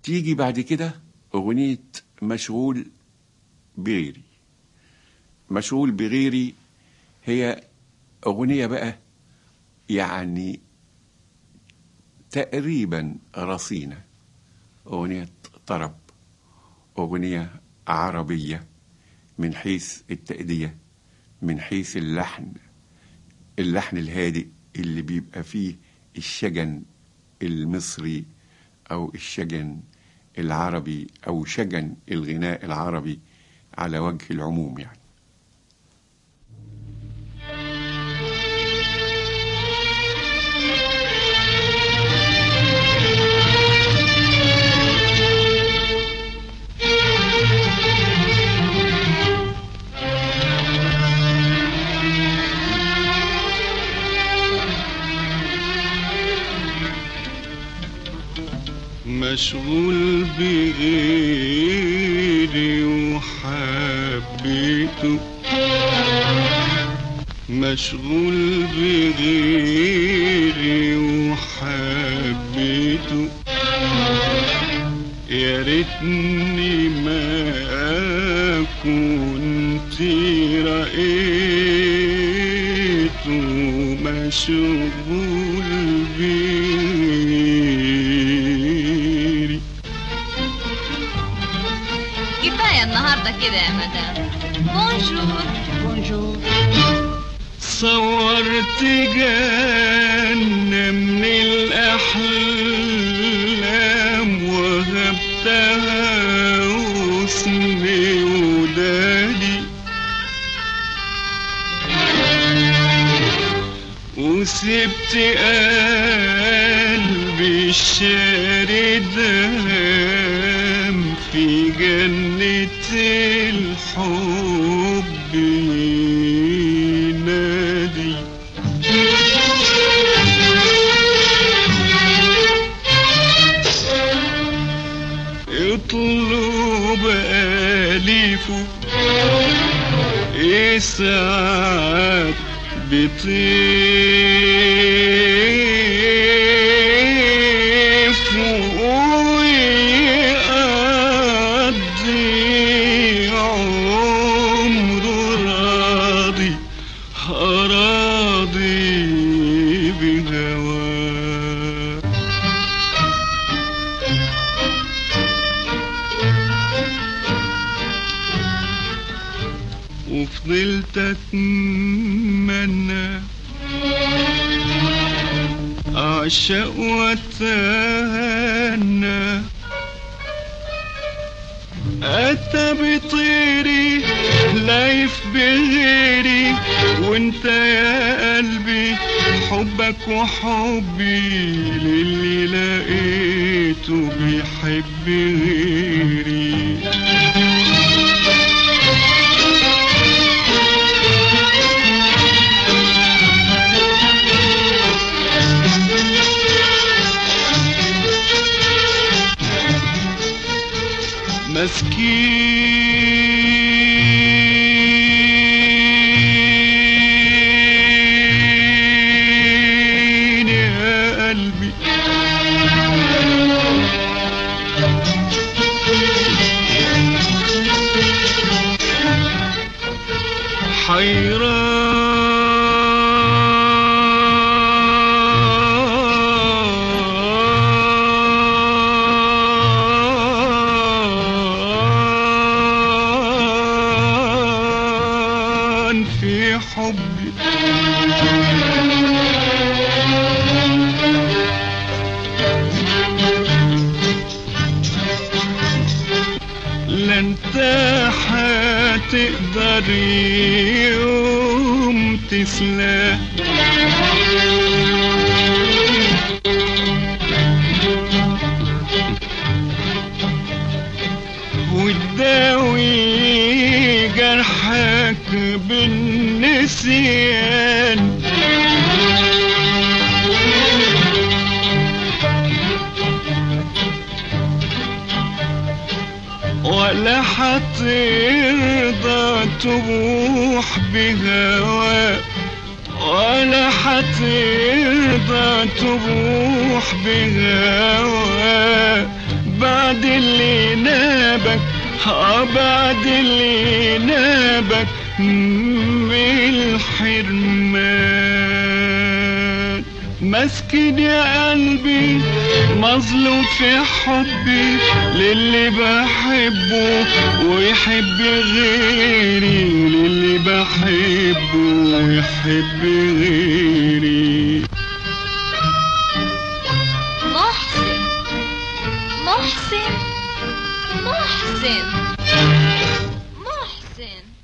تيجي بعد كده أغنية مشغول بغيري مشغول بغيري هي أغنية بقى يعني تقريبا رصينة أغنية طرب أغنية عربية من حيث التأدية من حيث اللحن اللحن الهادئ اللي بيبقى فيه الشجن المصري أو الشجن العربي أو شجن الغناء العربي على وجه العموم يعني مشغول بغيري وحبيته مشغول بغيري وحبيته يا ريتني ما كنت رأيته مشغول بغيري كفاية النهاردة كده يا مدام بونجور بونجور صورت جنة من الأحلام وهبتها وسمي ودادي وسبت قلبي الشاردام في جنة الحب ينادي يطلب أليفه يسعد بطيف ويقضي عمره راضي راضي بهواه وفضلت اتمنى اعشق واتهنى اتى بطيري لايف بغيري وانت يا قلبي حبك وحبي للي لقيته بيحب غيري مسكين يا قلبي حيران في حبي لا انت هتقدر يوم تسلى وتداوي جرحك بالنسيان ولا حترضى تبوح بهواك ولا حترضى تبوح بهواك بعد بعد اللي نابك اه بعد اللي نابك من الحرمان مسكين يا قلبي مظلوم في حبي للي بحبه ويحب غيري للي بحبه ويحب غيري محسن محسن محسن محسن